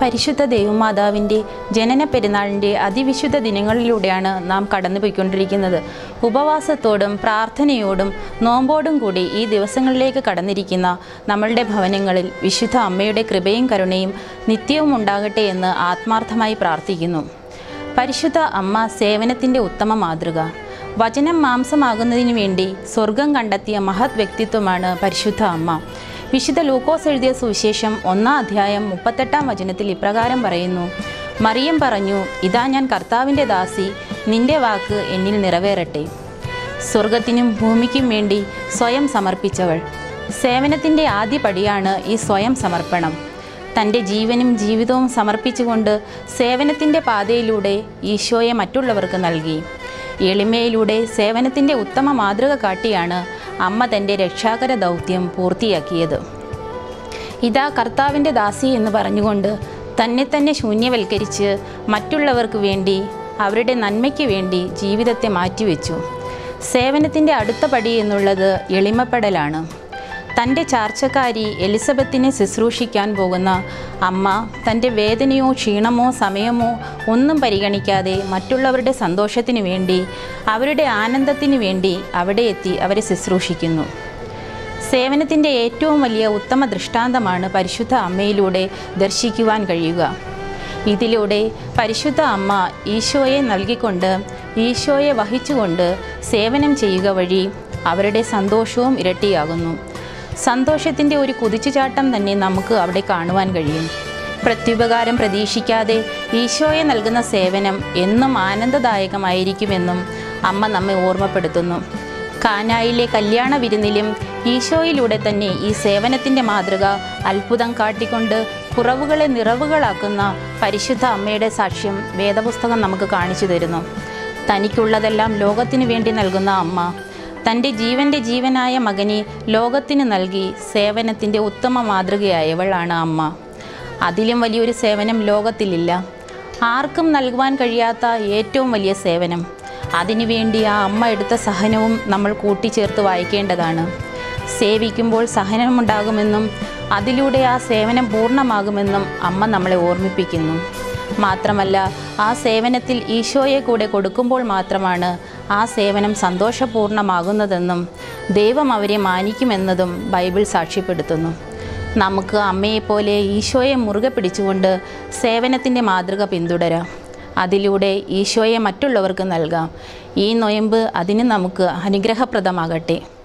പരിശുദ്ധ ദൈവമാതാവിൻ്റെ ജനന പെരുന്നാളിൻ്റെ അതിവിശുദ്ധ ദിനങ്ങളിലൂടെയാണ് നാം കടന്നുപോയിക്കൊണ്ടിരിക്കുന്നത് ഉപവാസത്തോടും പ്രാർത്ഥനയോടും നോമ്പോടും കൂടി ഈ ദിവസങ്ങളിലേക്ക് കടന്നിരിക്കുന്ന നമ്മളുടെ ഭവനങ്ങളിൽ വിശുദ്ധ അമ്മയുടെ കൃപയും കരുണയും നിത്യവും ഉണ്ടാകട്ടെ എന്ന് ആത്മാർത്ഥമായി പ്രാർത്ഥിക്കുന്നു പരിശുദ്ധ അമ്മ സേവനത്തിൻ്റെ ഉത്തമ മാതൃക വചനം മാംസമാകുന്നതിനു വേണ്ടി സ്വർഗം കണ്ടെത്തിയ മഹത് വ്യക്തിത്വമാണ് പരിശുദ്ധ അമ്മ വിശുദ്ധ ലൂക്കോസ് എഴുതിയ സുവിശേഷം ഒന്നാം അധ്യായം മുപ്പത്തെട്ടാം വചനത്തിൽ ഇപ്രകാരം പറയുന്നു മറിയം പറഞ്ഞു ഇതാ ഞാൻ കർത്താവിൻ്റെ ദാസി നിന്റെ വാക്ക് എന്നിൽ നിറവേറട്ടെ സ്വർഗത്തിനും ഭൂമിക്കും വേണ്ടി സ്വയം സമർപ്പിച്ചവൾ സേവനത്തിൻ്റെ ആദ്യ പടിയാണ് ഈ സ്വയം സമർപ്പണം തൻ്റെ ജീവനും ജീവിതവും സമർപ്പിച്ചുകൊണ്ട് സേവനത്തിൻ്റെ പാതയിലൂടെ ഈശോയെ മറ്റുള്ളവർക്ക് നൽകി എളിമയിലൂടെ സേവനത്തിൻ്റെ ഉത്തമ മാതൃക കാട്ടിയാണ് അമ്മ തൻ്റെ രക്ഷാകര ദൗത്യം പൂർത്തിയാക്കിയത് ഇതാ കർത്താവിൻ്റെ ദാസി എന്ന് പറഞ്ഞുകൊണ്ട് തന്നെ തന്നെ ശൂന്യവൽക്കരിച്ച് മറ്റുള്ളവർക്ക് വേണ്ടി അവരുടെ നന്മയ്ക്ക് വേണ്ടി ജീവിതത്തെ മാറ്റിവെച്ചു സേവനത്തിൻ്റെ അടുത്ത പടി എന്നുള്ളത് എളിമപ്പെടലാണ് തൻ്റെ ചാർച്ചക്കാരി എലിസബത്തിനെ ശുശ്രൂഷിക്കാൻ പോകുന്ന അമ്മ തൻ്റെ വേദനയോ ക്ഷീണമോ സമയമോ ഒന്നും പരിഗണിക്കാതെ മറ്റുള്ളവരുടെ സന്തോഷത്തിന് വേണ്ടി അവരുടെ ആനന്ദത്തിന് വേണ്ടി അവിടെ എത്തി അവരെ ശുശ്രൂഷിക്കുന്നു സേവനത്തിൻ്റെ ഏറ്റവും വലിയ ഉത്തമ ദൃഷ്ടാന്തമാണ് പരിശുദ്ധ അമ്മയിലൂടെ ദർശിക്കുവാൻ കഴിയുക ഇതിലൂടെ പരിശുദ്ധ അമ്മ ഈശോയെ നൽകിക്കൊണ്ട് ഈശോയെ വഹിച്ചുകൊണ്ട് സേവനം ചെയ്യുക വഴി അവരുടെ സന്തോഷവും ഇരട്ടിയാകുന്നു സന്തോഷത്തിൻ്റെ ഒരു കുതിച്ചുചാട്ടം തന്നെ നമുക്ക് അവിടെ കാണുവാൻ കഴിയും പ്രത്യുപകാരം പ്രതീക്ഷിക്കാതെ ഈശോയെ നൽകുന്ന സേവനം എന്നും ആനന്ദദായകമായിരിക്കുമെന്നും അമ്മ നമ്മെ ഓർമ്മപ്പെടുത്തുന്നു കാനായിലെ കല്യാണ വിരുന്നിലും ഈശോയിലൂടെ തന്നെ ഈ സേവനത്തിൻ്റെ മാതൃക അത്ഭുതം കാട്ടിക്കൊണ്ട് കുറവുകളെ നിറവുകളാക്കുന്ന പരിശുദ്ധ അമ്മയുടെ സാക്ഷ്യം വേദപുസ്തകം നമുക്ക് കാണിച്ചു തരുന്നു തനിക്കുള്ളതെല്ലാം ലോകത്തിനു വേണ്ടി നൽകുന്ന അമ്മ തൻ്റെ ജീവൻ്റെ ജീവനായ മകനെ ലോകത്തിന് നൽകി സേവനത്തിൻ്റെ ഉത്തമ മാതൃകയായവളാണ് അമ്മ അതിലും വലിയൊരു സേവനം ലോകത്തിലില്ല ആർക്കും നൽകുവാൻ കഴിയാത്ത ഏറ്റവും വലിയ സേവനം അതിനുവേണ്ടി ആ അമ്മ എടുത്ത സഹനവും നമ്മൾ കൂട്ടിച്ചേർത്ത് വായിക്കേണ്ടതാണ് സേവിക്കുമ്പോൾ സഹനമുണ്ടാകുമെന്നും അതിലൂടെ ആ സേവനം പൂർണ്ണമാകുമെന്നും അമ്മ നമ്മളെ ഓർമ്മിപ്പിക്കുന്നു മാത്രമല്ല ആ സേവനത്തിൽ ഈശോയെ കൂടെ കൊടുക്കുമ്പോൾ മാത്രമാണ് ആ സേവനം സന്തോഷപൂർണ്ണമാകുന്നതെന്നും ദൈവം അവരെ മാനിക്കുമെന്നതും ബൈബിൾ സാക്ഷ്യപ്പെടുത്തുന്നു നമുക്ക് അമ്മയെപ്പോലെ ഈശോയെ മുറുകെ പിടിച്ചുകൊണ്ട് സേവനത്തിൻ്റെ മാതൃക പിന്തുടരാം അതിലൂടെ ഈശോയെ മറ്റുള്ളവർക്ക് നൽകാം ഈ നൊയമ്പ് അതിന് നമുക്ക് അനുഗ്രഹപ്രദമാകട്ടെ